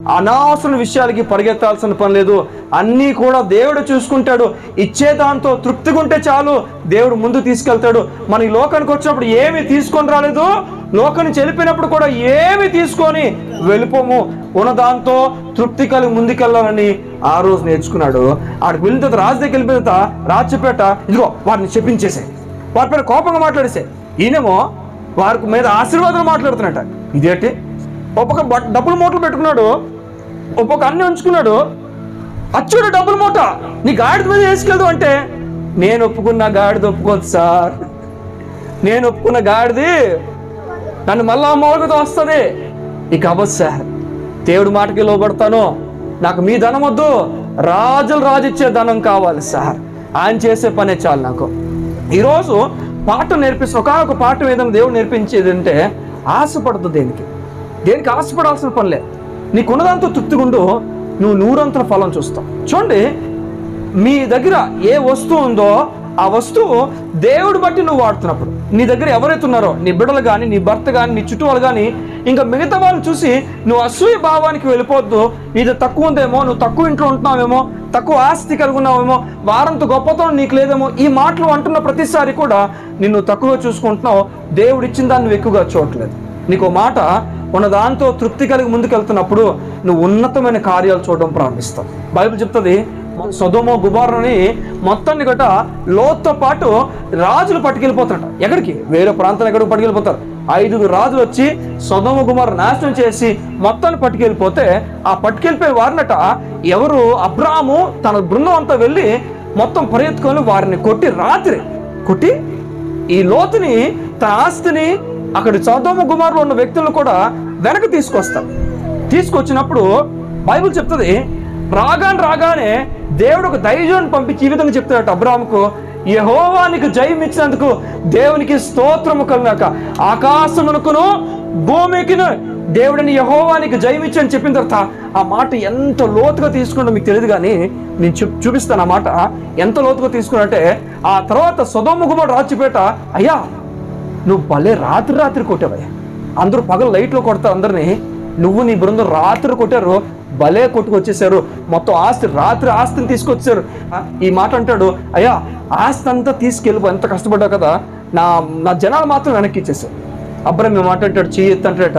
అనవసర విషయాలకి పరిగెత్తాల్సిన పని లేదు అన్నీ కూడా దేవుడు చూసుకుంటాడు ఇచ్చే దాంతో తృప్తిగా ఉంటే చాలు దేవుడు ముందు తీసుకెళ్తాడు మన ఈ లోకానికి వచ్చినప్పుడు ఏమి తీసుకొని రాలేదు లోకాన్ని చెలిపినప్పుడు కూడా ఏమి తీసుకొని వెళ్ళిపోము ఉన్న దాంతో తృప్తి కలిగి ముందుకెళ్ళాలని ఆ రోజు నేర్చుకున్నాడు ఆడికి వెళ్ళిన తర్వాత రాజు దగ్గర వెళ్ళిపోయిన తర్వాత రాజు చెప్పేట ఇదిగో వారిని చెప్పించేసే వారి పైన కోపంగా మాట్లాడేసే ఈయనేమో వారికి మీద ఆశీర్వాదం మాట్లాడుతున్నట్ట ఇదేంటి ఒక్కొక్క బట్- డబ్బులు మూటలు పెట్టుకున్నాడు ఒక్కొక్క అన్ని ఉంచుకున్నాడు అచ్చుడు డబ్బులు మూట నీ గాడిద మీద వేసుకెళ్దు అంటే నేను ఒప్పుకున్న గాడిద ఒప్పుకోదు సార్ నేను ఒప్పుకున్న గాడిది నన్ను మళ్ళా మోగతో వస్తుంది ఇక అవ్వదు సార్ దేవుడి మాటకి లోబడతాను నాకు మీ ధనం వద్దు రాజులు రాజిచ్చే ధనం కావాలి సార్ ఆయన చేసే పనే చాలు నాకు ఈరోజు పాఠం నేర్పిస్తున్న ఒక పాఠం ఏదైనా దేవుడు నేర్పించేది అంటే ఆశపడదు దేనికి దేనికి ఆశపడాల్సిన పనిలే నీకున్నదాంతో తృప్తిగుండు నువ్వు నూరంతల ఫలం చూస్తావు చూడండి మీ దగ్గర ఏ వస్తువు ఉందో ఆ వస్తువు దేవుడు బట్టి నువ్వు వాడుతున్నప్పుడు నీ దగ్గర ఎవరైతే ఉన్నారో నీ బిడ్డలు కానీ నీ భర్త కానీ నీ చుట్టూ వాళ్ళు కానీ ఇంకా మిగతా వాళ్ళు చూసి నువ్వు అసూయ భావానికి వెళ్ళిపోవద్దు ఇది తక్కువ ఉందేమో నువ్వు తక్కువ ఇంట్లో ఉంటున్నావేమో తక్కువ ఆస్తి కలిగి ఉన్నావేమో వారంత గొప్పతనం నీకు లేదేమో ఈ మాటలు అంటున్న ప్రతిసారి కూడా నిన్ను తక్కువ చూసుకుంటున్నావు దేవుడు ఇచ్చిన దాన్ని నువ్వు ఎక్కువగా చూడట్లేదు నీకు ఓ మాట ఉన్న దాంతో తృప్తి కలిగి ముందుకెళ్తున్నప్పుడు నువ్వు ఉన్నతమైన కార్యాలు చూడడం ప్రారంభిస్తావు బైబిల్ చెప్తుంది సొదోమో గుబారని మొత్తాన్ని గట లోత్తో పాటు రాజులు పట్టుకెళ్ళిపోతారట ఎక్కడికి వేరే ప్రాంతాలు ఎక్కడికి పట్టుకెళ్ళిపోతారు ఐదుగురు రాజులు వచ్చి సొదోమ గుమారు నాశనం చేసి మొత్తాన్ని పట్టుకెళ్ళిపోతే ఆ పట్టుకెళ్ళిపోయే వారినట ఎవరు అబ్రాము తన బృందం అంతా వెళ్ళి మొత్తం పరిగెత్తుకొని వారిని కొట్టి రాత్రి కొట్టి ఈ లోతుని తన ఆస్తిని అక్కడ సౌదోమ కుమారులు ఉన్న వ్యక్తులను కూడా వెనక్కి తీసుకొస్తారు తీసుకొచ్చినప్పుడు బైబిల్ చెప్తుంది రాగానే రాగానే దేవుడు ఒక దైవాన్ని పంపించి ఈ విధంగా చెప్తాడట అబ్రాముకు యహోవానికి జయం ఇచ్చినందుకు దేవునికి స్తోత్రము కలుగాక ఆకాశమునకును భూమికిను దేవుడిని యహోవానికి జయం ఇచ్చి అని చెప్పిన తర్వాత ఆ మాట ఎంత లోతుగా తీసుకుంటో మీకు తెలియదు కానీ నేను చూ చూపిస్తాను ఆ మాట ఎంత లోతుగా తీసుకున్నట్టే ఆ తర్వాత సుధోముఖముడు రాచిపేట అయ్యా నువ్వు భలే రాత్రి రాత్రి కొట్టావయ్యా అందరూ పగలు లైట్లో కొడతారు అందరినీ నువ్వు నీ బృందం రాత్రి కొట్టారు భలే కొట్టుకొచ్చేసారు మొత్తం ఆస్తి రాత్రి ఆస్తిని తీసుకొచ్చారు ఆ, ఈ మాట అంటాడు అయ్యా ఆస్తి అంతా తీసుకెళ్ళిపో ఎంత కష్టపడ్డా కదా నా నా జనాలు మాత్రం వెనక్కి ఇచ్చేసారు అబ్బాయి మేము మాట అంటాడు చెయ్యి ఎత్తంటాడట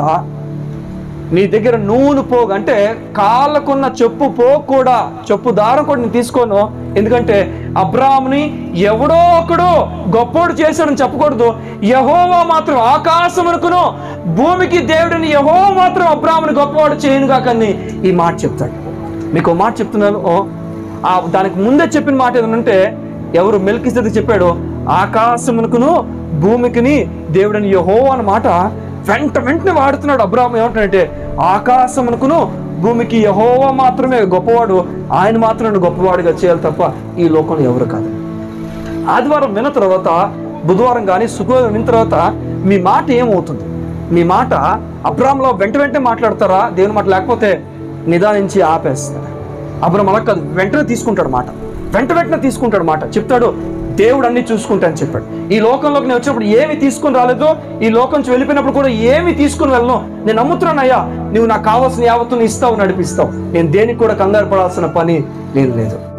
నీ దగ్గర నూనె పోగు అంటే కాళ్ళకున్న చెప్పు పోగు కూడా చెప్పు దారం కూడా నేను తీసుకోను ఎందుకంటే అబ్రామ్ని ఎవడో ఒకడు గొప్పోడు చేశాడని చెప్పకూడదు యహోవా మాత్రం ఆకాశమునకును భూమికి దేవుడిని యహోవా మాత్రం అబ్రాముని గొప్పవాడు చేయను కాకని ఈ మాట చెప్తాడు మీకు ఓ మాట చెప్తున్నాను ఓ, ఆ దానికి ముందే చెప్పిన మాట ఏదంటే ఎవరు మెల్కిస్తది చెప్పాడు ఆకాశమునకును భూమికిని దేవుడని యహో అన్న మాట వెంట వెంటనే వాడుతున్నాడు అబ్రాహం ఏమంటాడంటే ఆకాశమునకును భూమికి యహోవా మాత్రమే గొప్పవాడు ఆయన మాత్రమే గొప్పవాడిగా చేయాలి తప్ప ఈ లోకంలో ఎవరు కాదు ఆదివారం విన్న తర్వాత బుధవారం కానీ శుక్రవారం విన్న తర్వాత మీ మాట ఏమవుతుంది మీ మాట అబ్రామ్లో వెంట వెంటనే మాట్లాడతారా దేవుని మాట లేకపోతే నిదానించి ఆపేస్తారు అబ్రామ్ అలా కాదు వెంటనే తీసుకుంటాడు మాట వెంట వెంటనే తీసుకుంటాడు మాట చెప్తాడు దేవుడు అన్ని చూసుకుంటాను చెప్పాడు ఈ లోకంలోకి నేను వచ్చినప్పుడు ఏమి తీసుకుని రాలేదో ఈ లోకం నుంచి వెళ్ళిపోయినప్పుడు కూడా ఏమి తీసుకుని వెళ్ళను నేను నమ్ముతున్నానయ్యా నువ్వు నాకు కావాల్సిన యావత్తుని ఇస్తావు నడిపిస్తావు నేను దేనికి కూడా కంగారు పడాల్సిన పని నేను లేదు